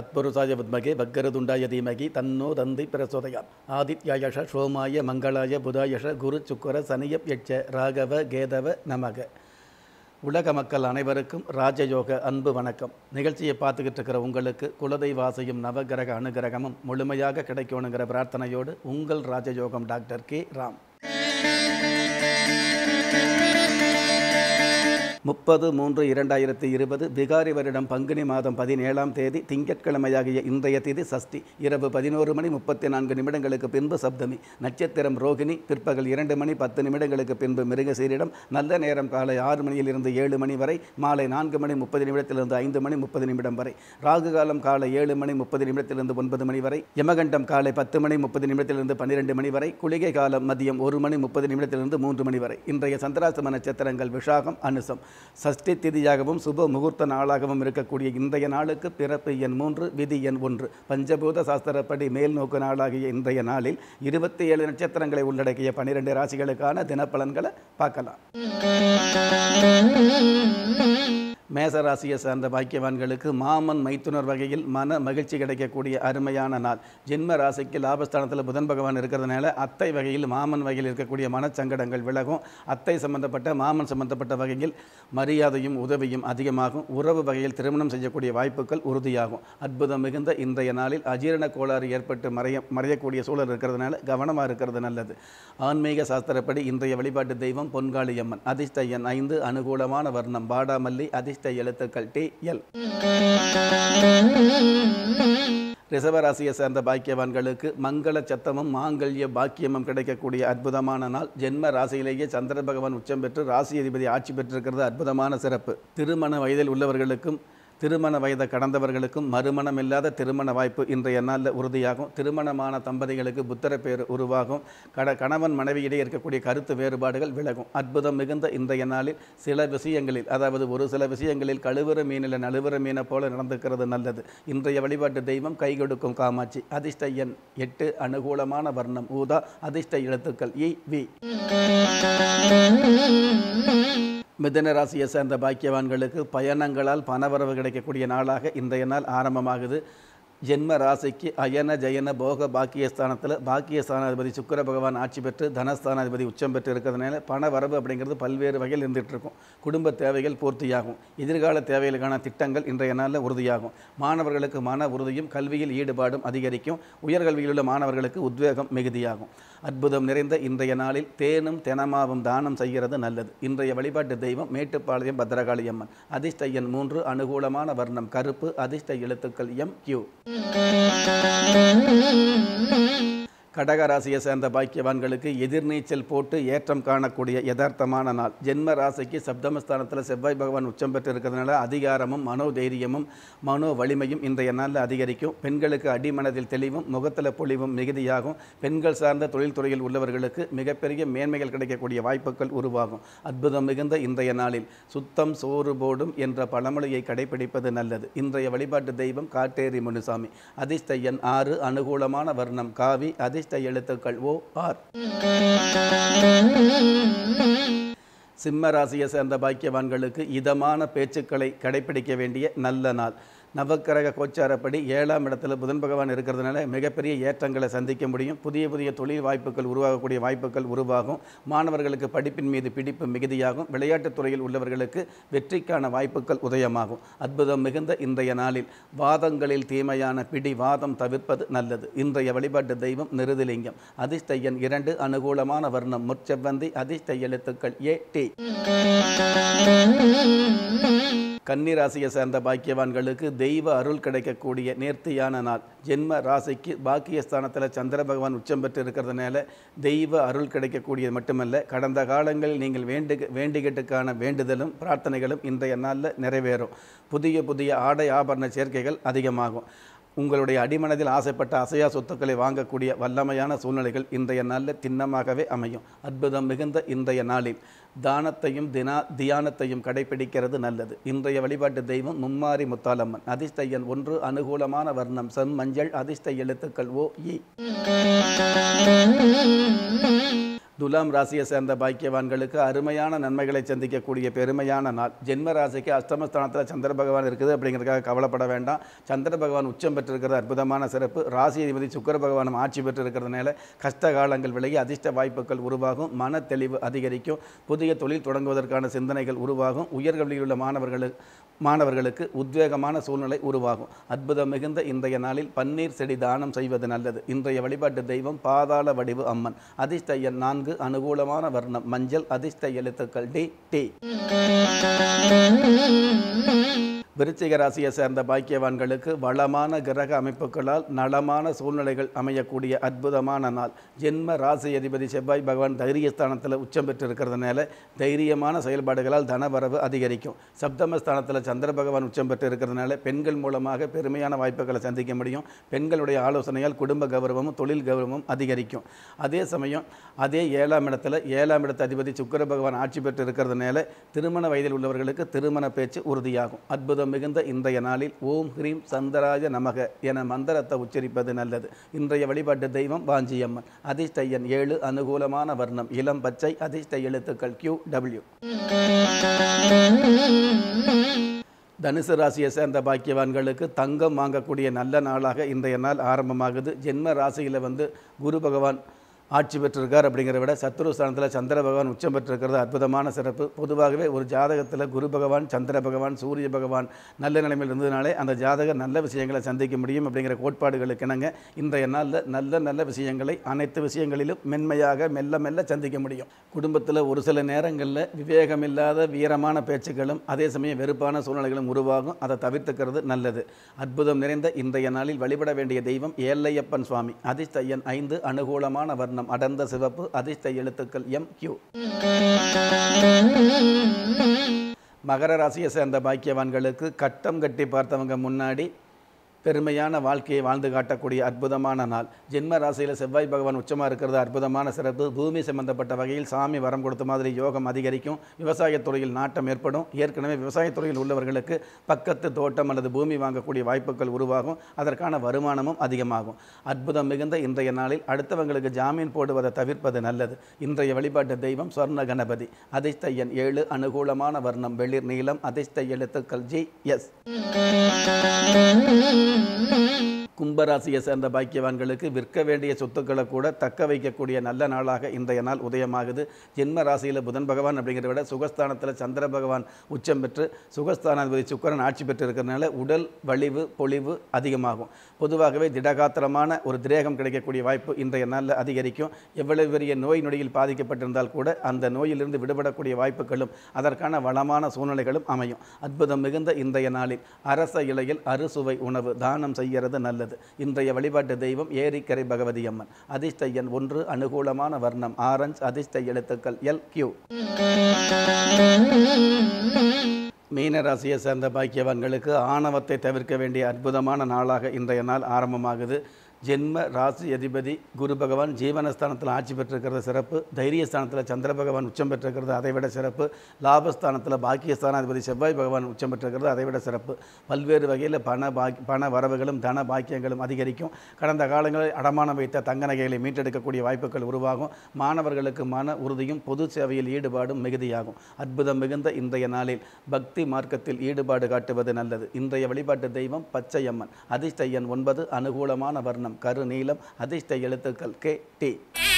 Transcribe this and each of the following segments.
தத்புருஷாய வித்மகே வக்கரதுண்டாய தீமகி தன்னோ தந்தி பிரசோதயாத் ஆதித்யாயஷ சோமாய மங்களாய புதாயஷ குரு சுக்கர சனியப் யட்ச ராகவ கேதவ நமக உலக மக்கள் அனைவருக்கும் ராஜயோக அன்பு வணக்கம் நிகழ்ச்சியை பார்த்துக்கிட்டு இருக்கிற உங்களுக்கு குலதெய்வாசையும் நவகிரக அனுகிரகமும் முழுமையாக கிடைக்கணுங்கிற பிரார்த்தனையோடு உங்கள் ராஜயோகம் டாக்டர் கே ராம் முப்பது மூன்று இரண்டாயிரத்தி இருபது பிகாரி வருடம் பங்குனி மாதம் பதினேழாம் தேதி திங்கட்கிழமையாகிய இன்றைய தேதி சஷ்டி இரவு பதினோரு மணி முப்பத்தி நான்கு நிமிடங்களுக்கு பின்பு சப்தமி நட்சத்திரம் ரோகிணி பிற்பகல் இரண்டு மணி பத்து நிமிடங்களுக்கு பின்பு மிருகசீரிடம் நல்ல நேரம் காலை ஆறு மணியிலிருந்து ஏழு மணி வரை மாலை நான்கு மணி முப்பது நிமிடத்திலிருந்து ஐந்து மணி முப்பது நிமிடம் வரை ராகு காலம் காலை ஏழு மணி முப்பது நிமிடத்திலிருந்து ஒன்பது மணி வரை யமகண்டம் காலை பத்து மணி முப்பது நிமிடத்திலிருந்து பன்னிரெண்டு மணி வரை குளிகை காலம் மதியம் ஒரு மணி முப்பது நிமிடத்திலிருந்து மூன்று மணி வரை இன்றைய சந்திராசிரம நட்சத்திரங்கள் விஷாகம் அனுசம் சஷ்டி திதியாகவும் சுப முகூர்த்த நாளாகவும் இருக்கக்கூடிய இன்றைய நாளுக்கு பிறப்பு எண் மூன்று விதி எண் ஒன்று பஞ்சபூத சாஸ்திரப்படி மேல் நோக்கு நாளாகிய இன்றைய நாளில் இருபத்தி ஏழு நட்சத்திரங்களை உள்ளடக்கிய பனிரெண்டு ராசிகளுக்கான தினப்பலன்களை பார்க்கலாம் மேசராசியை சார்ந்த பாக்கியவான்களுக்கு மாமன் மைத்துனர் வகையில் மன மகிழ்ச்சி கிடைக்கக்கூடிய அருமையான நாள் ஜென்ம ராசிக்கு லாபஸ்தானத்தில் புதன் பகவான் இருக்கிறதுனால அத்தை வகையில் மாமன் வகையில் இருக்கக்கூடிய மனச்சங்கடங்கள் விலகும் அத்தை சம்பந்தப்பட்ட மாமன் சம்பந்தப்பட்ட வகையில் மரியாதையும் உதவியும் அதிகமாகும் உறவு வகையில் திருமணம் செய்யக்கூடிய வாய்ப்புகள் உறுதியாகும் அற்புதம் மிகுந்த இன்றைய நாளில் அஜீரண கோளாறு ஏற்பட்டு மறைய மறையக்கூடிய சூழல் இருக்கிறதுனால கவனமாக இருக்கிறது நல்லது ஆன்மீக சாஸ்திரப்படி இன்றைய வழிபாட்டு தெய்வம் பொன்காளியம்மன் அதிர்ஷ்ட எண் ஐந்து அனுகூலமான வர்ணம் பாடாமல்லி அதிர்ஷ்ட எழுத்துக்கள் டி எல் ரிசவராசியை சேர்ந்த பாக்கியவான்களுக்கு மங்கள சத்தமும் மாங்கல்ய பாக்கியமும் கிடைக்கக்கூடிய அற்புதமான நாள் ஜென்ம ராசியிலேயே சந்திர பகவான் உச்சம் பெற்று ராசி அதிபதி ஆட்சி பெற்றிருக்கிறது அற்புதமான சிறப்பு திருமண வயதில் உள்ளவர்களுக்கும் திருமண வயதை கடந்தவர்களுக்கும் மறுமணம் இல்லாத திருமண வாய்ப்பு இன்றைய நாளில் உறுதியாகும் திருமணமான தம்பதிகளுக்கு புத்திர பேர் உருவாகும் கட கணவன் மனைவியிடையே இருக்கக்கூடிய கருத்து வேறுபாடுகள் விலகும் அற்புதம் மிகுந்த இன்றைய நாளில் சில விஷயங்களில் அதாவது ஒரு சில விஷயங்களில் கழுவுற மீனில் நழுவுற மீனை போல நடந்துக்கிறது நல்லது இன்றைய வழிபாட்டு தெய்வம் கை கொடுக்கும் காமாட்சி அதிர்ஷ்ட எண் எட்டு அனுகூலமான வர்ணம் ஊதா அதிர்ஷ்ட எழுத்துக்கள் இ வி மிதன ராசியை சேர்ந்த பாக்கியவான்களுக்கு பயணங்களால் பணவரவு கிடைக்கக்கூடிய நாளாக இன்றைய நாள் ஆரம்பமாகுது ஜென்ம ராசிக்கு அயன ஜயன போக பாக்கியஸ்தானத்தில் பாக்கியஸ்தானாதிபதி சுக்கர பகவான் ஆட்சி பெற்று தனஸ்தானாதிபதி உச்சம் பெற்று இருக்கிறதுனால பண வரவு அப்படிங்கிறது பல்வேறு வகையில் இருந்துகிட்டு இருக்கும் குடும்ப தேவைகள் பூர்த்தியாகும் எதிர்கால தேவைகளுக்கான திட்டங்கள் இன்றைய நாளில் உறுதியாகும் மாணவர்களுக்கு மன உறுதியும் கல்வியில் ஈடுபாடும் அதிகரிக்கும் உயர்கல்வியில் உள்ள மாணவர்களுக்கு உத்வேகம் மிகுதியாகும் அற்புதம் நிறைந்த இன்றைய நாளில் தேனும் தெனமாவும் தானம் செய்கிறது நல்லது இன்றைய வழிபாட்டு தெய்வம் மேட்டுப்பாளையம் பத்ரகாளி அம்மன் அதிர்ஷ்ட எண் மூன்று அனுகூலமான வர்ணம் கருப்பு அதிர்ஷ்ட எழுத்துக்கள் எம் கியூ கடக ராசியை சேர்ந்த பாக்கியவான்களுக்கு எதிர்நீச்சல் போட்டு ஏற்றம் காணக்கூடிய யதார்த்தமான நாள் ஜென்ம ராசிக்கு சப்தமஸ்தானத்தில் செவ்வாய் பகவான் உச்சம் பெற்று இருக்கிறதுனால அதிகாரமும் மனோதைரியமும் மனோ வலிமையும் இன்றைய நாளில் அதிகரிக்கும் பெண்களுக்கு அடிமனதில் தெளிவும் முகத்தில் பொலிவும் மிகுதியாகும் பெண்கள் சார்ந்த தொழில்துறையில் உள்ளவர்களுக்கு மிகப்பெரிய மேன்மைகள் கிடைக்கக்கூடிய வாய்ப்புகள் உருவாகும் அற்புதம் மிகுந்த இன்றைய நாளில் சுத்தம் சோறு போடும் என்ற பழமொழியை கடைபிடிப்பது நல்லது இன்றைய வழிபாட்டு தெய்வம் காட்டேரி முனுசாமி அதிர்ஷ்ட எண் ஆறு அனுகூலமான வர்ணம் காவி அதிர்ஷ்ட எழுத்துக்கள் ஓ ஆர் சிம்ம ராசியை சேர்ந்த பாக்கியவான்களுக்கு இதமான பேச்சுக்களை கடைபிடிக்க வேண்டிய நல்ல நாள் நவக்கிரக கோச்சாரப்படி ஏழாம் இடத்துல புதன் பகவான் இருக்கிறதுனால மிகப்பெரிய ஏற்றங்களை சந்திக்க முடியும் புதிய புதிய தொழில் வாய்ப்புகள் உருவாகக்கூடிய வாய்ப்புகள் உருவாகும் மாணவர்களுக்கு படிப்பின் மீது பிடிப்பு மிகுதியாகும் விளையாட்டுத் துறையில் உள்ளவர்களுக்கு வெற்றிக்கான வாய்ப்புகள் உதயமாகும் அற்புதம் மிகுந்த இன்றைய நாளில் வாதங்களில் தீமையான பிடி வாதம் தவிர்ப்பது நல்லது இன்றைய வழிபாட்டு தெய்வம் நிருதிலிங்கம் அதிர்ஷ்ட எண் இரண்டு அனுகூலமான வர்ணம் முற்செவ்வந்தி அதிர்ஷ்ட எழுத்துக்கள் ஏ டி கன்னிராசியை சேர்ந்த பாக்கியவான்களுக்கு தெய்வ அருள் கிடைக்கக்கூடிய நேர்த்தியான நாள் ஜென்ம ராசிக்கு பாக்கியஸ்தானத்தில் சந்திர பகவான் உச்சம் பெற்று இருக்கிறதுனால தெய்வ அருள் கிடைக்கக்கூடியது மட்டுமல்ல கடந்த காலங்களில் நீங்கள் வேண்டு வேண்டிகட்டுக்கான வேண்டுதலும் பிரார்த்தனைகளும் இன்றைய நாளில் நிறைவேறும் புதிய புதிய ஆடை ஆபரண சேர்க்கைகள் அதிகமாகும் உங்களுடைய அடிமனதில் ஆசைப்பட்ட அசையா சொத்துக்களை வாங்கக்கூடிய வல்லமையான சூழ்நிலைகள் இன்றைய நாளில் திண்ணமாகவே அமையும் அற்புதம் மிகுந்த இன்றைய நாளில் தானத்தையும் தினா தியானத்தையும் கடைபிடிக்கிறது நல்லது இன்றைய வழிபாட்டு தெய்வம் மும்மாரி முத்தாலம்மன் அதிர்ஷ்ட எண் ஒன்று அனுகூலமான வர்ணம் செம் மஞ்சள் அதிர்ஷ்ட எழுத்துக்கள் ஓ இ துலாம் ராசியை சேர்ந்த பாக்கியவான்களுக்கு அருமையான நன்மைகளை சந்திக்கக்கூடிய பெருமையான நாள் ஜென்ம ராசிக்கு அஷ்டமஸ்தானத்தில் சந்திர பகவான் இருக்குது அப்படிங்கிறதுக்காக கவலைப்பட வேண்டாம் சந்திர பகவான் உச்சம் பெற்றிருக்கிறது அற்புதமான சிறப்பு ராசி அதிபதி சுக்கர பகவானும் ஆட்சி பெற்று இருக்கிறதுனால கஷ்ட காலங்கள் விலகி அதிர்ஷ்ட வாய்ப்புகள் உருவாகும் மன தெளிவு அதிகரிக்கும் புதிய தொழில் தொடங்குவதற்கான சிந்தனைகள் உருவாகும் உயர்கல்வியில் உள்ள மாணவர்களுக்கு மாணவர்களுக்கு உத்வேகமான சூழ்நிலை உருவாகும் அற்புதம் மிகுந்த இன்றைய நாளில் பன்னீர் செடி தானம் செய்வது நல்லது இன்றைய வழிபாட்டு தெய்வம் பாதாள வடிவு அம்மன் அதிர்ஷ்ட எண் நான்கு அனுகூலமான வர்ணம் மஞ்சள் அதிர்ஷ்ட எழுத்துக்கள் டி டி விருச்சிக ராசியை சேர்ந்த பாக்கியவான்களுக்கு வளமான கிரக அமைப்புகளால் நலமான சூழ்நிலைகள் அமையக்கூடிய அற்புதமான நாள் ஜென்ம ராசி அதிபதி செவ்வாய் பகவான் தைரியஸ்தானத்தில் உச்சம் பெற்றிருக்கிறதுனால தைரியமான செயல்பாடுகளால் தனவரவு அதிகரிக்கும் சப்தமஸ்தானத்தில் சந்திர பகவான் உச்சம் பெற்று இருக்கிறதுனால பெண்கள் மூலமாக பெருமையான வாய்ப்புகளை சந்திக்க முடியும் பெண்களுடைய ஆலோசனையால் குடும்ப கௌரவமும் தொழில் கௌரவமும் அதிகரிக்கும் அதே சமயம் அதே ஏழாம் இடத்துல ஏழாம் இடத்து அதிபதி சுக்கர பகவான் ஆட்சி பெற்று இருக்கிறதுனால திருமண வயதில் உள்ளவர்களுக்கு திருமண பேச்சு உறுதியாகும் அற்புதம் மிகுந்த இன்றைய நாளில் ஓம் ஹ்ரீம் சந்தராய நமக என மந்திரத்தை உச்சரிப்பது நல்லது இன்றைய வழிபாட்டு தெய்வம் வாஞ்சியம்மன் அதிர்ஷ்ட எண் ஏழு அனுகூலமான வர்ணம் இளம் பச்சை அதிர்ஷ்ட எழுத்துக்கள் கியூ டபிள்யூ தனுசு ராசியை சேர்ந்த பாக்கியவான்களுக்கு தங்கம் வாங்கக்கூடிய நல்ல நாளாக இன்றைய நாள் ஆரம்பமாகுது ஜென்ம ராசியில் வந்து குரு பகவான் ஆட்சி பெற்றிருக்கார் அப்படிங்கிறத விட சத்ரு ஸ்தானத்தில் சந்திர பகவான் உச்சம் பெற்றிருக்கிறது அற்புதமான சிறப்பு பொதுவாகவே ஒரு ஜாதகத்தில் குரு பகவான் சந்திர பகவான் சூரிய பகவான் நல்ல நிலைமையில் இருந்ததுனாலே அந்த ஜாதகர் நல்ல விஷயங்களை சந்திக்க முடியும் அப்படிங்கிற கோட்பாடுகளுக்கு இணங்க இன்றைய நாளில் நல்ல நல்ல விஷயங்களை அனைத்து விஷயங்களிலும் மென்மையாக மெல்ல மெல்ல சந்திக்க முடியும் குடும்பத்தில் ஒரு சில நேரங்களில் விவேகமில்லாத வீரமான பேச்சுக்களும் அதே சமயம் வெறுப்பான சூழ்நிலைகளும் உருவாகும் அதை தவிர்த்துக்கிறது நல்லது அற்புதம் நிறைந்த இன்றைய நாளில் வழிபட வேண்டிய தெய்வம் ஏல்லையப்பன் சுவாமி அதிர்ஷ்ட எண் ஐந்து அனுகூலமான வர்ணம் அடர்ந்த சிவப்பு அதிர்ஷ்ட எழுத்துக்கள் எம் கியூ மகர ராசியை சேர்ந்த பாக்கியவான்களுக்கு கட்டம் கட்டி பார்த்தவங்க முன்னாடி பெருமையான வாழ்க்கையை வாழ்ந்து காட்டக்கூடிய அற்புதமான நாள் ஜென்ம ராசியில் செவ்வாய் பகவான் உச்சமாக இருக்கிறது அற்புதமான சிறப்பு பூமி சம்பந்தப்பட்ட வகையில் சாமி வரம் கொடுத்த மாதிரி யோகம் அதிகரிக்கும் விவசாயத் துறையில் நாட்டம் ஏற்படும் ஏற்கனவே விவசாயத் துறையில் உள்ளவர்களுக்கு பக்கத்து தோட்டம் அல்லது பூமி வாங்கக்கூடிய வாய்ப்புகள் உருவாகும் அதற்கான வருமானமும் அதிகமாகும் அற்புதம் மிகுந்த இன்றைய நாளில் அடுத்தவங்களுக்கு ஜாமீன் போடுவதை தவிர்ப்பது நல்லது இன்றைய வழிபாட்டு தெய்வம் சொர்ண கணபதி அதிர்ஷ்ட எண் ஏழு அனுகூலமான வர்ணம் வெளிர் நீளம் அதிர்ஷ்ட எழுத்துக்கள் ஜி எஸ் கும்பராசியை சேர்ந்த பாக்கியவான்களுக்கு விற்க வேண்டிய சொத்துக்களை கூட தக்க வைக்கக்கூடிய நல்ல நாளாக இன்றைய நாள் உதயமாகுது ஜென்ம ராசியில் புதன் பகவான் அப்படிங்கிறத விட சுகஸ்தானத்தில் சந்திர பகவான் உச்சம் பெற்று சுகஸ்தானாதிபதி சுக்கரன் ஆட்சி பெற்று இருக்கிறதுனால உடல் வலிவு பொலிவு அதிகமாகும் பொதுவாகவே திடகாத்திரமான ஒரு திரேகம் கிடைக்கக்கூடிய வாய்ப்பு இன்றைய நாளில் அதிகரிக்கும் எவ்வளவு பெரிய நோய் நொடியில் பாதிக்கப்பட்டிருந்தால் கூட அந்த நோயிலிருந்து விடுபடக்கூடிய வாய்ப்புகளும் அதற்கான வளமான சூழ்நிலைகளும் அமையும் அற்புதம் மிகுந்த இன்றைய நாளில் அரச இலையில் அறுசுவை உணவு தானம் செய்கிறது நல்லது இன்றைய வழிபாட்டு தெய்வம் ஏரிக்கரை பகவதி அம்மன் அதிர்ஷ்ட எண் ஒன்று அனுகூலமான வர்ணம் ஆரஞ்ச் அதிர்ஷ்ட எழுத்துக்கள் எல் கியூ மீன ராசியை சேர்ந்த பாக்கியவான்களுக்கு ஆணவத்தை தவிர்க்க வேண்டிய அற்புதமான நாளாக இன்றைய நாள் ஆரம்பமாகுது ஜென்ம ராசி அதிபதி குரு பகவான் ஜீவனஸ்தானத்தில் ஆட்சி பெற்றிருக்கிறது சிறப்பு தைரியஸ்தானத்தில் சந்திர பகவான் உச்சம் பெற்றிருக்கிறது அதைவிட சிறப்பு லாபஸ்தானத்தில் பாக்கியஸ்தானாதிபதி செவ்வாய் பகவான் உச்சம் பெற்றிருக்கிறது அதைவிட சிறப்பு பல்வேறு வகையில் பண பாக்கி பண வரவுகளும் தன பாக்கியங்களும் அதிகரிக்கும் கடந்த காலங்களில் அடமானம் வைத்த தங்க நகைகளை மீட்டெடுக்கக்கூடிய வாய்ப்புகள் உருவாகும் மாணவர்களுக்கு மன உறுதியும் பொது சேவையில் ஈடுபாடும் மிகுதியாகும் அற்புதம் மிகுந்த இன்றைய நாளில் பக்தி மார்க்கத்தில் ஈடுபாடு காட்டுவது நல்லது இன்றைய வழிபாட்டு தெய்வம் பச்சையம்மன் அதிர்ஷ்ட எண் ஒன்பது அனுகூலமான வர்ணம் கரு நீளம் அதிர்ஷ்ட எழுத்துக்கள் கே டி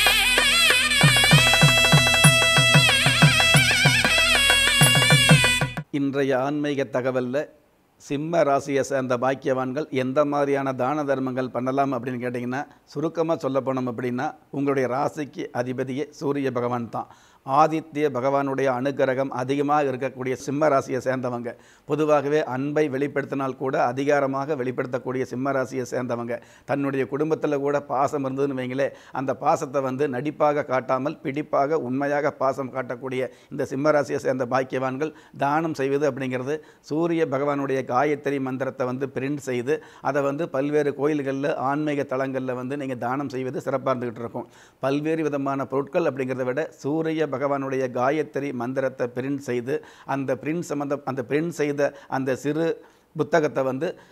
இன்றைய ஆன்மீக தகவலில் சிம்ம ராசியை சேர்ந்த பாக்கியவான்கள் எந்த மாதிரியான தான தர்மங்கள் பண்ணலாம் அப்படின்னு கேட்டிங்கன்னா சுருக்கமாக சொல்ல போனோம் அப்படின்னா உங்களுடைய ராசிக்கு அதிபதியே சூரிய பகவான் தான் ஆதித்ய பகவானுடைய அனுகிரகம் அதிகமாக இருக்கக்கூடிய சிம்ம ராசியை சேர்ந்தவங்க பொதுவாகவே அன்பை வெளிப்படுத்தினால் கூட அதிகாரமாக வெளிப்படுத்தக்கூடிய சிம்ம ராசியை சேர்ந்தவங்க தன்னுடைய குடும்பத்தில் கூட பாசம் இருந்ததுன்னு வைங்களே அந்த பாசத்தை வந்து நடிப்பாக காட்டாமல் பிடிப்பாக உண்மையாக பாசம் காட்டக்கூடிய இந்த சிம்ம ராசியை சேர்ந்த பாக்கியவான்கள் தானம் செய்வது அப்படிங்கிறது சூரிய பகவானுடைய காயத்ரி மந்திரத்தை வந்து பிரிண்ட் செய்து அதை வந்து பல்வேறு கோயில்களில் ஆன்மீக தலங்களில் வந்து நீங்கள் தானம் செய்வது சிறப்பாக இருந்துகிட்டு இருக்கும் பல்வேறு விதமான பொருட்கள் அப்படிங்கிறத விட சூரிய பகவானுடைய காயத்ரி மந்திரத்தை பிரிண்ட் செய்து அந்த பிரிண்ட் சம்மந்த அந்த பிரிண்ட் செய்த அந்த சிறு புத்தகத்தை வந்து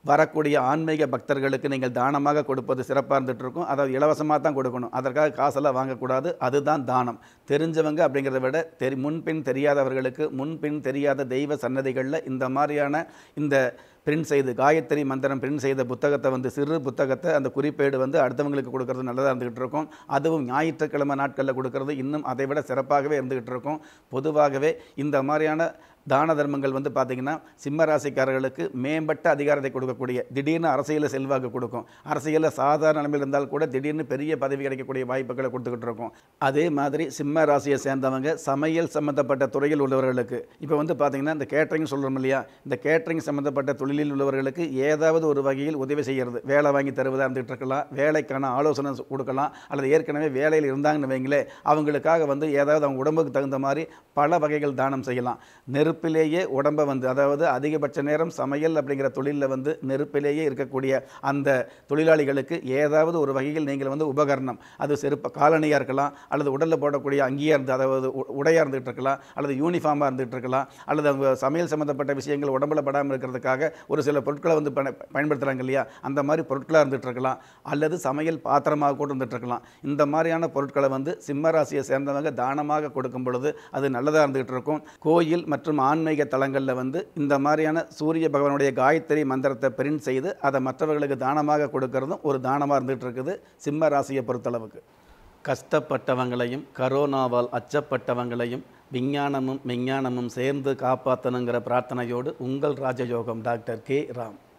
வரக்கூடிய ஆன்மீக பக்தர்களுக்கு நீங்கள் தானமாக கொடுப்பது சிறப்பாக இருந்துட்டு இருக்கும் அதாவது இலவசமாக தான் கொடுக்கணும் அதற்காக காசெல்லாம் வாங்கக்கூடாது அதுதான் தானம் தெரிஞ்சவங்க அப்படிங்கிறத விட தெரி முன்பின் தெரியாதவர்களுக்கு முன்பின் தெரியாத தெய்வ சன்னதிகளில் இந்த மாதிரியான இந்த பிரிண்ட் செய்து காயத்ரி மந்திரம் பிரிண்ட் செய்த புத்தகத்தை வந்து சிறு புத்தகத்தை அந்த குறிப்பேடு வந்து அடுத்தவங்களுக்கு கொடுக்கறது நல்லதாக இருந்துகிட்டு இருக்கும் அதுவும் ஞாயிற்றுக்கிழமை நாட்களில் கொடுக்கறது இன்னும் அதை விட சிறப்பாகவே இருந்துகிட்டு இருக்கும் பொதுவாகவே இந்த மாதிரியான தான தர்மங்கள் வந்து பார்த்திங்கன்னா சிம்ம ராசிக்காரர்களுக்கு மேம்பட்ட அதிகாரத்தை கொடுக்கக்கூடிய திடீர்னு அரசியலில் செல்வாக்கு கொடுக்கும் அரசியலில் சாதாரண நிலைமையில் இருந்தால் கூட திடீர்னு பெரிய பதவி கிடைக்கக்கூடிய வாய்ப்புகளை கொடுத்துக்கிட்டு இருக்கும் அதே மாதிரி சிம்ம ராசியை சேர்ந்தவங்க சமையல் சம்மந்தப்பட்ட துறையில் உள்ளவர்களுக்கு இப்போ வந்து பார்த்திங்கன்னா இந்த கேட்ரிங் சொல்கிறோம் இல்லையா இந்த கேட்ரிங் சம்மந்தப்பட்ட தொழிலில் உள்ளவர்களுக்கு ஏதாவது ஒரு வகையில் உதவி செய்கிறது வேலை வாங்கி தருவதாக இருந்துகிட்டு இருக்கலாம் வேலைக்கான ஆலோசனை கொடுக்கலாம் அல்லது ஏற்கனவே வேலையில் இருந்தாங்கன்னு வைங்களே அவங்களுக்காக வந்து ஏதாவது அவங்க உடம்புக்கு தகுந்த மாதிரி பல வகைகள் தானம் செய்யலாம் நெருப்பிலேயே உடம்பை வந்து அதாவது அதிகபட்ச நேரம் சமையல் அப்படிங்கிற தொழிலில் வந்து நெருப்பிலேயே இருக்கக்கூடிய அந்த தொழிலாளிகளுக்கு ஏதாவது ஒரு வகையில் நீங்கள் வந்து உபகரணம் அது செருப்ப காலணியாக இருக்கலாம் அல்லது உடலில் போடக்கூடிய அங்கேயாக இருந்து அதாவது உ- உடையாக இருந்துகிட்டு இருக்கலாம் அல்லது யூனிஃபார்மாக இருந்துகிட்டு இருக்கலாம் அல்லது அவங்க சமையல் சம்மந்தப்பட்ட விஷயங்கள் உடம்புல படாமல் இருக்கிறதுக்காக ஒரு சில பொருட்களை வந்து பயன- பயன்படுத்துகிறாங்க இல்லையா அந்த மாதிரி பொருட்களாக இருந்துகிட்டு இருக்கலாம் அல்லது சமையல் பாத்திரமாக கூட இருந்துகிட்டு இருக்கலாம் இந்த மாதிரியான பொருட்களை வந்து சிம்ம ராசியை சேர்ந்தவங்க தானமாக கொடுக்கும் பொழுது அது நல்லதாக இருந்துகிட்டு இருக்கும் கோயில் மற்றும் ஆன்மீக தலங்களில் வந்து இந்த மாதிரியான சூரிய பகவானுடைய காயத்ரி மந்திரத்தை பிரிண்ட் செய்து அதை மற்றவர்களுக்கு தானமாக கொடுக்கறதும் ஒரு தானமாக இருந்துகிட்டு இருக்குது சிம்ம ராசியை பொறுத்தளவுக்கு கஷ்டப்பட்டவங்களையும் கரோனாவால் அச்சப்பட்டவங்களையும் விஞ்ஞானமும் விஞ்ஞானமும் சேர்ந்து காப்பாற்றணுங்கிற பிரார்த்தனையோடு உங்கள் ராஜயோகம் டாக்டர் கே ராம்